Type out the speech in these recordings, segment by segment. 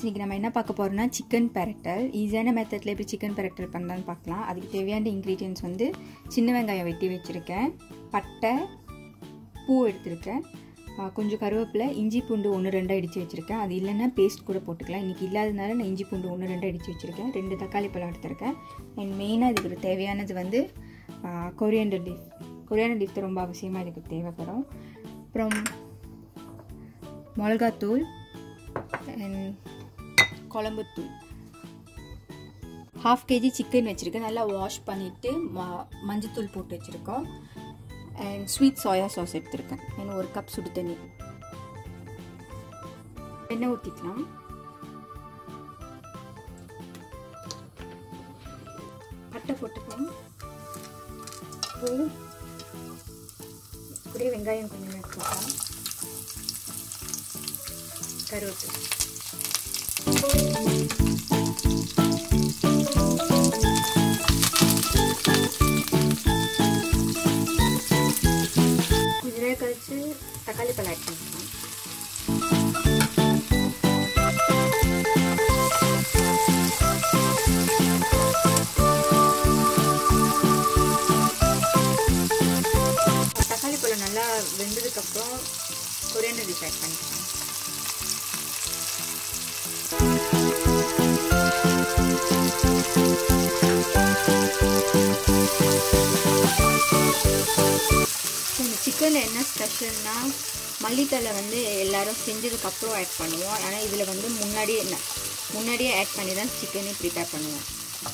friends இன்றைக்கி நம்ம என்ன பார்க்க போகிறோம்னா சிக்கன் பெரட்டல் ஈஸியான மெத்தடில் எப்படி சிக்கன் பெரட்டல் பண்ணலான்னு பார்க்கலாம் அதுக்கு தேவையான இன்க்ரீடியன்ஸ் வந்து சின்ன வெங்காயம் வெட்டி வச்சுருக்கேன் பட்டை பூ எடுத்திருக்கேன் ஆ, கொஞ்சம் கருவேப்பிலை இஞ்சி பூண்டு ஒன்று ரெண்டாக இடித்து வச்சுருக்கேன் அது இல்லைன்னா பேஸ்ட் கூட போட்டுக்கலாம் இன்றைக்கி இல்லாததுனால நான் இஞ்சி பூண்டு ஒன்று ரெண்டாக இடித்து வச்சுருக்கேன் ரெண்டு தக்காளி பழம் எடுத்திருக்கேன் அண்ட் மெயினாக இதுக்கு தேவையானது வந்து கொரியண்டர் லீஃப் கொரியாண்டர் லீஃப் தான் ரொம்ப அவசியமாக இதுக்கு தேவைப்படும் அப்புறம் மிளகாத்தூள் அண்ட் குழம்புத்தூள் ஹாஃப் கேஜி சிக்கன் வச்சுருக்கேன் நல்லா வாஷ் பண்ணிவிட்டு ம மஞ்சத்தூள் போட்டு வச்சுருக்கோம் அண்ட் ஸ்வீட் சோயா சாஸ் எடுத்திருக்கேன் அண்ட் ஒரு கப் சுடு தண்ணி எண்ணெய் ஊற்றிக்கலாம் பட்டை போட்டுக்கலாம் பூ அப்படியே வெங்காயம் கொஞ்சம் எடுத்துக்கலாம் கருவேப்பிலை கொஞ்ச நேரம் கழிச்சு தக்காளி பழம் ஆட் பண்ணிக்கலாம் தக்காளி பழம் நல்லா வெந்ததுக்கப்புறம் கொரியண்டர் டிஷ் ஆட் பண்ணிக்கலாம் இந்த சிக்கனில் என்ன ஸ்பெஷல்னா மல்லித்தலை வந்து எல்லாரும் செஞ்சதுக்கப்புறம் ஆட் பண்ணுவோம் ஆனால் இதில் வந்து முன்னாடியே என்ன முன்னாடியே ஆட் பண்ணி தான் சிக்கனே ப்ரிப்பேர் பண்ணுவோம்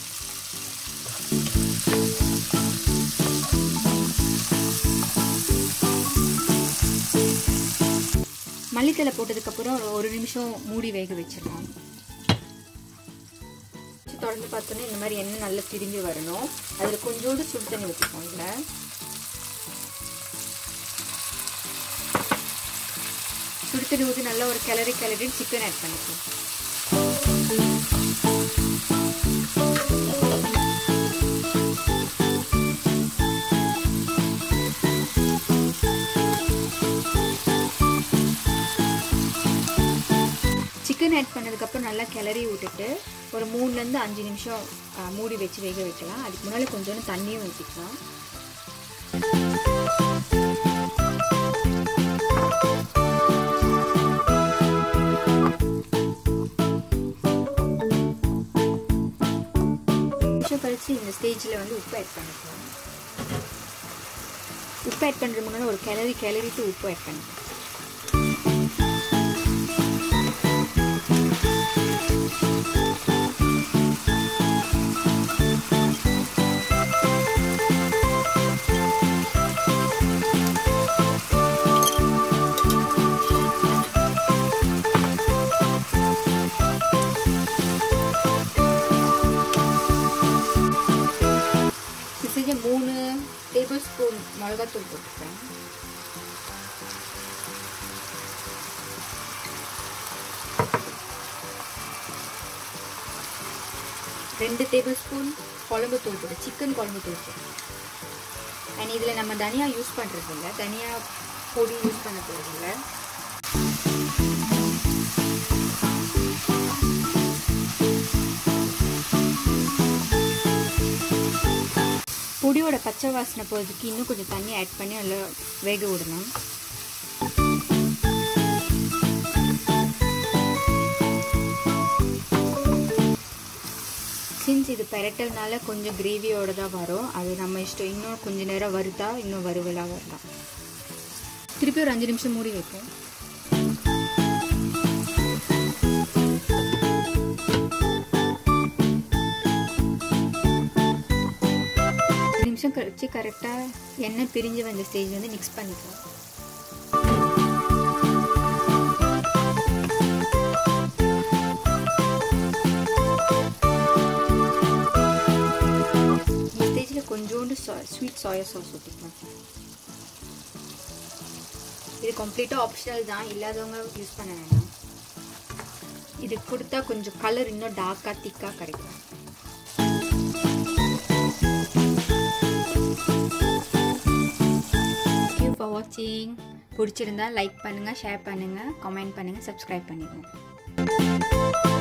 மல்லித்தலை போட்டதுக்கப்புறம் ஒரு நிமிஷம் மூடி வேக வச்சிடலாம் தொடர்ந்து பார்த்தோன்னா இந்த மாதிரி எண்ணெய் நல்லா திரிஞ்சு வரணும் அதில் கொஞ்சோண்டு சுடு தண்ணி ஊற்றிப்போம் இதில் சுடு தண்ணி ஊற்றி நல்லா ஒரு கிளறி கிளறி சிக்கன் ஆட் பண்ணிக்கலாம் சிக்கன் ஆட் பண்ணதுக்கப்புறம் நல்லா கிளறி விட்டுட்டு ஒரு மூணுலேருந்து அஞ்சு நிமிஷம் ஆ, மூடி வச்சு வேக வைக்கலாம் அதுக்கு முன்னால் கொஞ்சோண்டு தண்ணியும் ஊற்றிக்கலாம் நிமிஷம் கழிச்சு இந்த ஸ்டேஜில் வந்து உப்பு ஆட் பண்ணிக்கலாம் உப்பு ஆட் பண்ணுறது முன்னால் ஒரு கிளறி கிளறிட்டு உப்பு ஆட் பண்ணிக்கலாம் செஞ்ச மூணு டேபிள் ஸ்பூன் மிளகாத்தூள் போட்டுக்கிறேன் ரெண்டு டேபிள் ஸ்பூன் குழம்பு தூள் போட்டு சிக்கன் குழம்பு தூள் போட்டு அண்ட் இதில் நம்ம தனியாக யூஸ் பண்ணுறது இல்லை தனியாக பொடி யூஸ் பண்ண போகிறது இல்லை பொடியோட பச்சை வாசனை போகிறதுக்கு இன்னும் கொஞ்சம் தண்ணி ஆட் பண்ணி அதில் வேக விடணும் சின்ஸ் இது பெரட்டல்னால கொஞ்சம் கிரேவியோட தான் வரும் அது நம்ம இஷ்டம் இன்னும் கொஞ்சம் நேரம் வருதா இன்னும் வறுவலாக வரலாம் திருப்பி ஒரு அஞ்சு நிமிஷம் மூடி வைப்போம் அஞ்சு நிமிஷம் கழிச்சு கரெக்டாக எண்ணெய் பிரிஞ்சு வந்த ஸ்டேஜ் வந்து மிக்ஸ் பண்ணிக்கலாம் இந்த ஸ்டேஜில் கொஞ்சோண்டு ஸ்வீட் சோயா சாஸ் ஊற்றிக்கலாம் இது கம்ப்ளீட்டாக ஆப்ஷனல் தான் இல்லாதவங்க யூஸ் பண்ண வேண்டாம் இது கொடுத்தா கொஞ்சம் கலர் இன்னும் டார்க்காக திக்காக கிடைக்கும் தேங்க்யூ ஃபார் வாட்சிங் பிடிச்சிருந்தா லைக் பண்ணுங்கள் ஷேர் பண்ணுங்கள் கமெண்ட் பண்ணுங்கள் சப்ஸ்கிரைப் பண்ணிடுங்க